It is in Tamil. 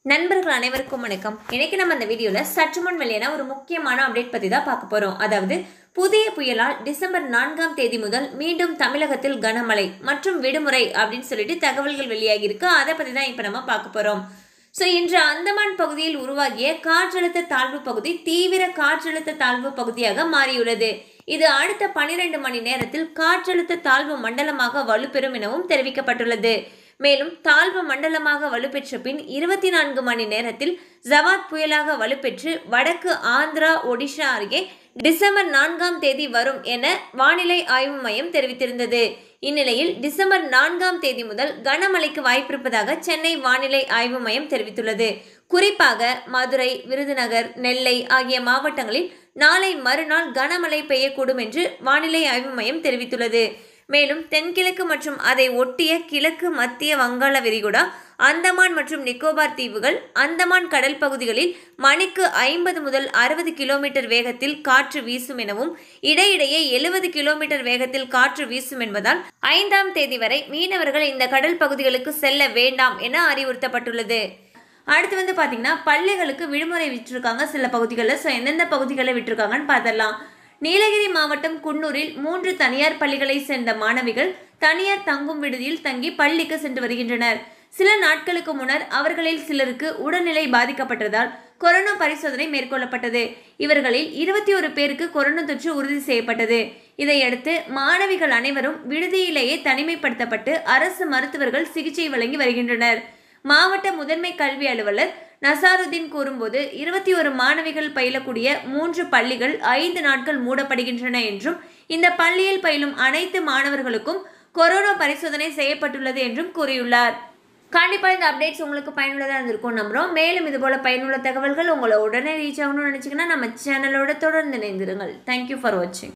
நண்பர்கள் அனைவருக்கும் வணக்கம் இன்னைக்கு நம்ம இந்த வீடியோவில் சற்று முன் வெளியான ஒரு முக்கியமான அப்டேட் பற்றி தான் பார்க்க போகிறோம் அதாவது புதிய புயலால் டிசம்பர் நான்காம் தேதி முதல் மீண்டும் தமிழகத்தில் கனமழை மற்றும் விடுமுறை அப்படின்னு சொல்லிட்டு தகவல்கள் வெளியாகி இருக்கு அதை பற்றி தான் இப்போ நம்ம பார்க்க போகிறோம் ஸோ இன்று அந்தமான் பகுதியில் உருவாகிய காற்றழுத்த தாழ்வு பகுதி தீவிர காற்றழுத்த தாழ்வு பகுதியாக மாறியுள்ளது இது அடுத்த பனிரெண்டு மணி நேரத்தில் காற்றழுத்த தாழ்வு மண்டலமாக வலுப்பெறும் எனவும் தெரிவிக்கப்பட்டுள்ளது மேலும் தாழ்வு மண்டலமாக வலுப்பெற்ற பின் இருபத்தி நான்கு மணி நேரத்தில் ஜவாத் புயலாக வலுப்பெற்று வடக்கு ஆந்திரா ஒடிஷா அருகே டிசம்பர் நான்காம் தேதி வரும் என வானிலை ஆய்வு மையம் தெரிவித்திருந்தது இந்நிலையில் டிசம்பர் நான்காம் தேதி முதல் கனமழைக்கு வாய்ப்பிருப்பதாக சென்னை வானிலை ஆய்வு மையம் தெரிவித்துள்ளது குறிப்பாக மதுரை விருதுநகர் நெல்லை ஆகிய மாவட்டங்களில் நாளை மறுநாள் கனமழை பெய்யக்கூடும் என்று வானிலை ஆய்வு மையம் தெரிவித்துள்ளது மேலும் தென்கிழக்கு மற்றும் அதை ஒட்டிய கிழக்கு மத்திய வங்காள விரிகுடா அந்தமான் மற்றும் நிக்கோபார் தீவுகள் அந்தமான் கடல் பகுதிகளில் மணிக்கு ஐம்பது முதல் அறுபது கிலோமீட்டர் வேகத்தில் காற்று வீசும் எனவும் இடையிடையே எழுபது கிலோமீட்டர் வேகத்தில் காற்று வீசும் என்பதால் ஐந்தாம் தேதி வரை மீனவர்கள் இந்த கடல் பகுதிகளுக்கு செல்ல வேண்டாம் என அறிவுறுத்தப்பட்டுள்ளது அடுத்து வந்து பார்த்தீங்கன்னா பள்ளிகளுக்கு விடுமுறை விட்டிருக்காங்க சில பகுதிகளில் ஸோ எந்தெந்த பகுதிகளில் விட்டிருக்காங்கன்னு பார்த்துடலாம் நீலகிரி மாவட்டம் குன்னூரில் மூன்று தனியார் பள்ளிகளை சேர்ந்த மாணவிகள் தனியார் தங்கும் விடுதியில் தங்கி பள்ளிக்கு சென்று வருகின்றனர் சில நாட்களுக்கு முன்னர் அவர்களில் சிலருக்கு உடல்நிலை பாதிக்கப்பட்டதால் கொரோனா பரிசோதனை மேற்கொள்ளப்பட்டது இவர்களில் இருபத்தி ஒரு பேருக்கு கொரோனா தொற்று உறுதி செய்யப்பட்டது இதையடுத்து மாணவிகள் அனைவரும் விடுதியிலேயே தனிமைப்படுத்தப்பட்டு அரசு மருத்துவர்கள் சிகிச்சை வழங்கி வருகின்றனர் மாவட்ட முதன்மை கல்வி அலுவலர் நசாருதீன் கூறும்போது இருபத்தி ஒரு மாணவிகள் பயிலக்கூடிய மூன்று பள்ளிகள் ஐந்து நாட்கள் மூடப்படுகின்றன என்றும் இந்த பள்ளியில் பயிலும் அனைத்து மாணவர்களுக்கும் கொரோனா பரிசோதனை செய்யப்பட்டுள்ளது என்றும் கூறியுள்ளார் கண்டிப்பாக இந்த அப்டேட்ஸ் உங்களுக்கு பயனுள்ளதாக இருந்திருக்கும் நம்புகிறோம் மேலும் இது போல பயனுள்ள தகவல்கள் உங்களை உடனே ரீச் ஆகணும்னு நினச்சிங்கன்னா நம்ம சேனலோட தொடர்ந்து இணைந்திருங்கள் தேங்க்யூ ஃபார் வாட்சிங்